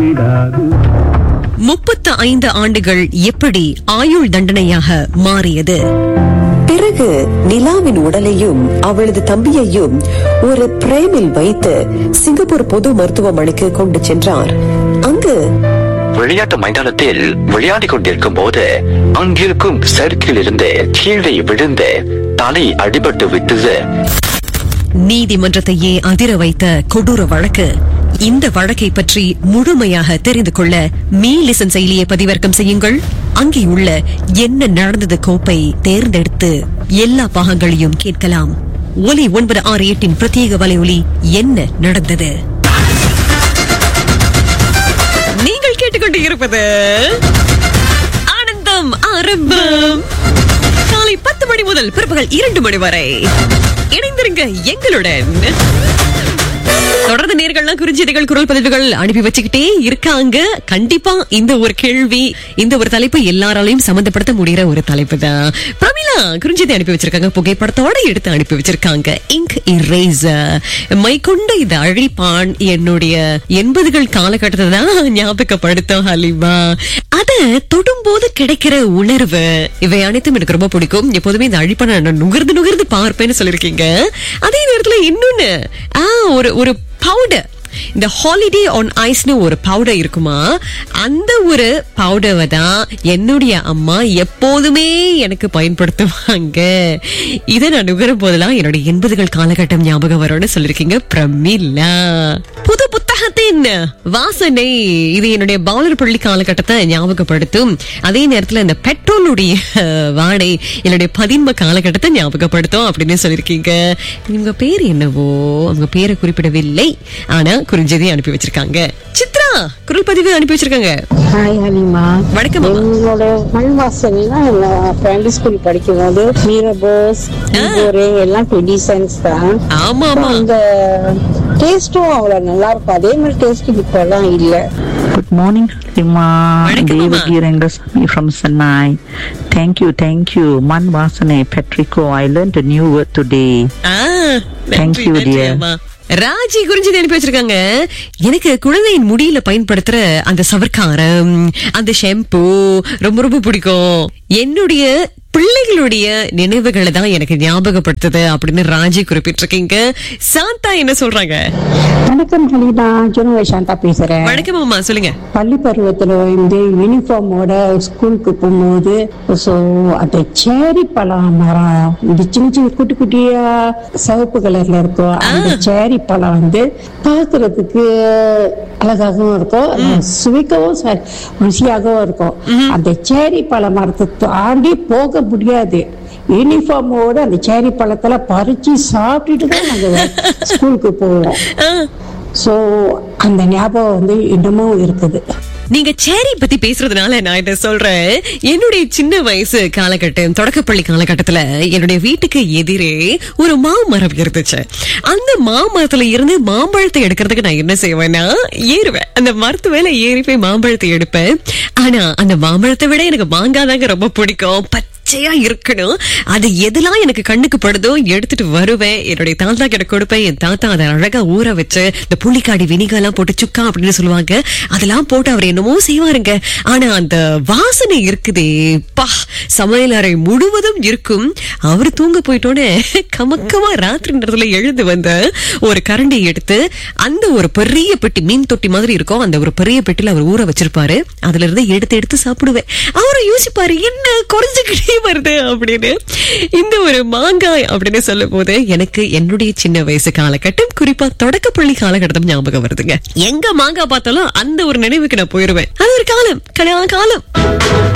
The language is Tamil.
விடாது முப்பத்து ஐந்து ஆண்டுகள் எப்படி ஆயுள் தண்டனையாக மாறியது பிறகு நிலாவின் உடலையும் அவளது தம்பியையும் ஒரு பிரேமில் வைத்து சிங்கப்பூர் பொது மருத்துவமனைக்கு கொண்டு சென்றார் அங்கு விளையாட்டு மைதானத்தில் விளையாடிக் கொண்டிருக்கும் போது அங்கிருக்கும் சறுக்கில் இருந்து கீழே விழுந்து தலை அடிபட்டு விட்டது நீதிமன்றத்தையே அதிர வைத்த கொடூர வழக்கு இந்த வழக்கை பற்றி முழுமையாக தெரிந்து கொள்ள மீ லிசன் செயலியை பதிவிறக்கம் செய்யுங்கள் அங்கே உள்ள என்ன நடந்தது கோப்பை தேர்ந்தெடுத்து எல்லா பாகங்களையும் கேட்கலாம் ஒலி ஒன்பது ஆறு எட்டின் பிரத்யேக வலையொலி என்ன நடந்தது நீங்கள் கேட்டுக்கொண்டு இருப்பது ஆனந்தம் ஆரம்பம் காலை பத்து மணி முதல் பிற்பகல் இரண்டு மணி வரை இணைந்திருங்க எங்களுடன் தொடர்ந்து நேர்கள்லாம் குறுஞ்செய்திகள் குரல் பதிவுகள் அனுப்பி வச்சுக்கிட்டே இருக்காங்க கண்டிப்பா இந்த ஒரு கேள்வி இந்த ஒரு தலைப்பு எல்லாராலையும் சம்பந்தப்படுத்த முடிகிற ஒரு தலைப்பு தான் பிரமிளா குறுஞ்செய்தி அனுப்பி வச்சிருக்காங்க புகைப்படத்தோட எடுத்து அனுப்பி வச்சிருக்காங்க இங்க் இரேசர் மைக்கொண்ட இந்த அழிப்பான் என்னுடைய எண்பதுகள் காலகட்டத்தை தான் ஞாபகப்படுத்தும் ஹலிமா அத தொடும்போது கிடைக்கிற உணர்வு இவை அனைத்தும் எனக்கு ரொம்ப பிடிக்கும் எப்போதுமே இந்த அழிப்பான நான் நுகர்ந்து நுகர்ந்து பார்ப்பேன்னு சொல்லிருக்கீங்க அதே நேரத்துல இன்னொன்னு ஆ ஒரு ஒரு பவுடர் இந்த ஹாலிடே ஆன் ஐஸ்னு ஒரு பவுடர் இருக்குமா அந்த ஒரு பவுடரை தான் என்னுடைய அம்மா எப்போதுமே எனக்கு பயன்படுத்துவாங்க இதை நான் நுகரும் போதெல்லாம் என்னுடைய எண்பதுகள் காலகட்டம் ஞாபகம் வரும்னு சொல்லிருக்கீங்க பிரமில்லா புது புத்தகத்தின் வாசனை இது என்னுடைய பாலர் பள்ளி காலகட்டத்தை ஞாபகப்படுத்தும் அதே நேரத்துல இந்த பெட்ரோலுடைய வாடை என்னுடைய பதின்ம காலகட்டத்தை ஞாபகப்படுத்தும் அப்படின்னு சொல்லிருக்கீங்க உங்க பேர் என்னவோ அவங்க பேரை குறிப்பிடவில்லை ஆனா குறிஞ்சதை அனுப்பி வச்சிருக்காங்க சித்ரா குரல் பதிவு அனுப்பி வச்சிருக்காங்க ஹாய் ஹலிமா வணக்கம் அம்மா. என்னோட மண் வாசனைனா நான் பிரைமரி ஸ்கூல் படிக்கும் போது மீரபோஸ் எல்லாம் டுவெண்ட்டி சென்ஸ் தான் ஆமா ஆமா அந்த டேஸ்டும் அவ்வளவு நல்லா இருக்கும் அதே மாதிரி டேஸ்ட் இப்ப எல்லாம் இல்ல Good morning, Rima. வணக்கம், அம்மா. David Rangasamy from Sanai. Thank you, thank you. Man Vasane Petrico. I learned a new word today. Ah, Thank நன்றி, you, நன்றி dear. அம்மா. ராஜி குறிஞ்சது அனுப்பி வச்சிருக்காங்க எனக்கு குழந்தையின் முடியில பயன்படுத்துற அந்த சவர்க்காரம் அந்த ஷாம்பு ரொம்ப ரொம்ப பிடிக்கும் என்னுடைய பிள்ளைகளுடைய நினைவுகளை தான் எனக்கு ஞாபகப்படுத்துது அப்படின்னு ராஜி குறிப்பிட்டிருக்கீங்க சாந்தா என்ன சொல்றாங்க வணக்கம் ஹலிமா ஜுனவை சாந்தா பேசுறேன் வணக்கம் அம்மா சொல்லுங்க பள்ளி பருவத்துல வந்து யூனிஃபார்மோட ஸ்கூலுக்கு போகும்போது ஸோ அந்த சேரி பழம் மரம் இந்த சின்ன சின்ன குட்டி குட்டியா சிவப்பு கலர்ல இருக்கும் அந்த சேரி பழம் வந்து பார்க்கிறதுக்கு அழகாகவும் இருக்கும் சுவைக்கவும் ச- ருசியாகவும் இருக்கும் அந்த சேரி பழம் மரத்தை தாண்டி போக முடியாது யூனிஃபார்மோட அந்த சேரி பழத்துல பறிச்சு சாப்பிட்டுட்டு தான் நாங்க ஸ்கூலுக்கு போவோம் ஆ, சோ அந்த ஞாபகம் வந்து இன்னமும் இருக்குது நீங்க சேரி பத்தி பேசுறதுனால நான் இதை சொல்றேன் என்னுடைய சின்ன வயசு காலகட்டம் தொடக்கப்பள்ளி காலகட்டத்துல என்னுடைய வீட்டுக்கு எதிரே ஒரு மாமரம் இருந்துச்சு அந்த மாமரத்துல இருந்து மாம்பழத்தை எடுக்கிறதுக்கு நான் என்ன செய்வேன்னா ஏறுவேன் அந்த மரத்து மேல ஏறி போய் மாம்பழத்தை எடுப்பேன் ஆனா அந்த மாம்பழத்தை விட எனக்கு மாங்காதாங்க ரொம்ப பிடிக்கும் பச்சையா இருக்கணும் அது எதெல்லாம் எனக்கு கண்ணுக்கு படுதோ எடுத்துட்டு வருவேன் என்னுடைய தாத்தா கிட்ட கொடுப்பேன் என் தாத்தா அதை அழகா ஊற வச்சு இந்த புளிக்காடி வினிகா எல்லாம் போட்டு சுக்கா அப்படின்னு சொல்லுவாங்க அதெல்லாம் போட்டு அவர் என்னமோ செய்வாருங்க ஆனா அந்த வாசனை இருக்குதே பா சமையல் அறை முழுவதும் இருக்கும் அவர் தூங்க போயிட்டோன்னே கமக்கமா ராத்திரி நேரத்துல எழுந்து வந்த ஒரு கரண்டி எடுத்து அந்த ஒரு பெரிய பெட்டி மீன் தொட்டி மாதிரி இருக்கும் அந்த ஒரு பெரிய பெட்டில அவர் ஊற வச்சிருப்பாரு அதுல இருந்து எடுத்து எடுத்து சாப்பிடுவேன் அவரும் யோசிப்பாரு என்ன குறைஞ்சுக்கிட்டே வருது அப்படின்னு இந்த ஒரு மாங்காய் அப்படின்னு சொல்லும் போது எனக்கு என்னுடைய சின்ன வயசு காலகட்டம் குறிப்பா தொடக்கப்பள்ளி காலகட்டம் ஞாபகம் வருதுங்க எங்க மாங்காய் பார்த்தாலும் அந்த ஒரு நினைவுக்கு நான் போயிருவேன் அது ஒரு காலம் கல்யாண காலம்